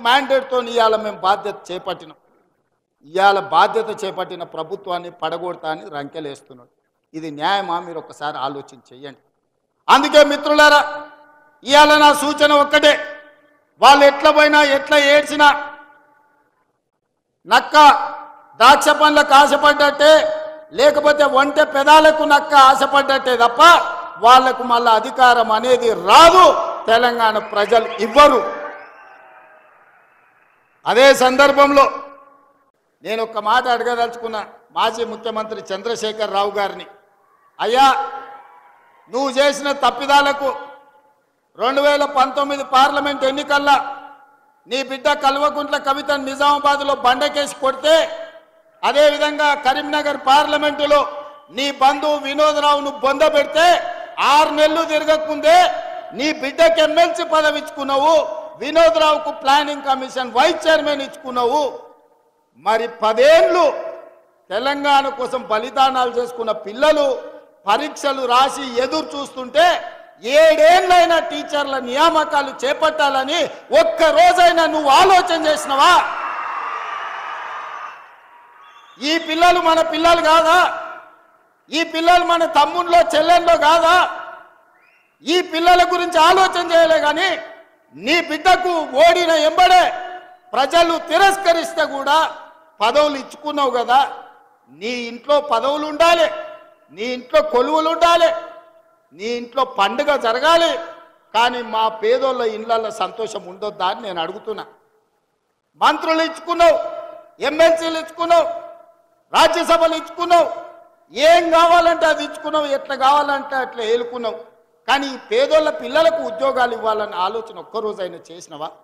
మ్యాండేట్తో ఇవాళ మేము బాధ్యత చేపట్టినాం ఇవాళ బాధ్యత చేపట్టిన ప్రభుత్వాన్ని పడగొడతా అని రంకెలేస్తున్నాడు ఇది న్యాయమా మీరు ఒకసారి ఆలోచన చెయ్యండి అందుకే మిత్రులారా ఇవాళ నా సూచన ఒక్కటే వాళ్ళు ఎట్లా పోయినా ఎట్లా ఏడ్చినా నక్క ద్రాక్ష పండ్లకు ఆశపడ్డట్టే లేకపోతే ఒంటె పెదాలకు నక్క ఆశపడ్డట్టే తప్ప వాళ్లకు మళ్ళా అధికారం అనేది రాదు తెలంగాణ ప్రజలు ఇవ్వరు అదే సందర్భంలో నేను ఒక మాట అడగదలుచుకున్న మాజీ ముఖ్యమంత్రి చంద్రశేఖర్ రావు గారిని అయ్యా నువ్వు చేసిన తప్పిదాలకు రెండు వేల పంతొమ్మిది పార్లమెంట్ ఎన్నికల్లో నీ బిడ్డ కల్వకుంట్ల కవిత నిజామాబాద్లో బండకేసి కొడితే అదేవిధంగా కరీంనగర్ పార్లమెంటులో నీ బంధువు వినోదరావును బొంద పెడితే ఆరు నెలలు తిరగకముందే నీ బిడ్డకి ఎమ్మెల్సీ పదవి ఇచ్చుకున్నావు వినోదరావుకు ప్లానింగ్ కమిషన్ వైస్ చైర్మన్ ఇచ్చుకున్నావు మరి పదేళ్ళు తెలంగాణ కోసం బలిదానాలు చేసుకున్న పిల్లలు పరీక్షలు రాసి ఎదురు చూస్తుంటే ఏడేళ్ళైనా టీచర్ల నియామకాలు చేపట్టాలని ఒక్క రోజైనా నువ్వు ఆలోచన చేసినవా ఈ పిల్లలు మన పిల్లలు కాదా ఈ పిల్లలు మన తమ్ముళ్ళో చెల్లెల్లో కాదా ఈ పిల్లల గురించి ఆలోచన చేయలే కానీ నీ బిడ్డకు ఓడిన ఎంబడే ప్రజలు తిరస్కరిస్తే కూడా పదవులు ఇచ్చుకున్నావు కదా నీ ఇంట్లో పదవులు ఉండాలి నీ ఇంట్లో కొలువులు ఉండాలి నీ ఇంట్లో పండుగ జరగాలి కానీ మా పేదోళ్ళ ఇళ్ళల్లో సంతోషం ఉండొద్దా అని నేను అడుగుతున్నా మంత్రులు ఇచ్చుకున్నావు ఎమ్మెల్సీలు ఇచ్చుకున్నావు రాజ్యసభలు ఇచ్చుకున్నావు ఏం కావాలంటే అది ఇచ్చుకున్నావు ఎట్లా కావాలంటే అట్లా ఏలుకున్నావు కానీ ఈ పేదోళ్ళ పిల్లలకు ఉద్యోగాలు ఇవ్వాలన్న ఆలోచన ఒక్కరోజైనా చేసినవా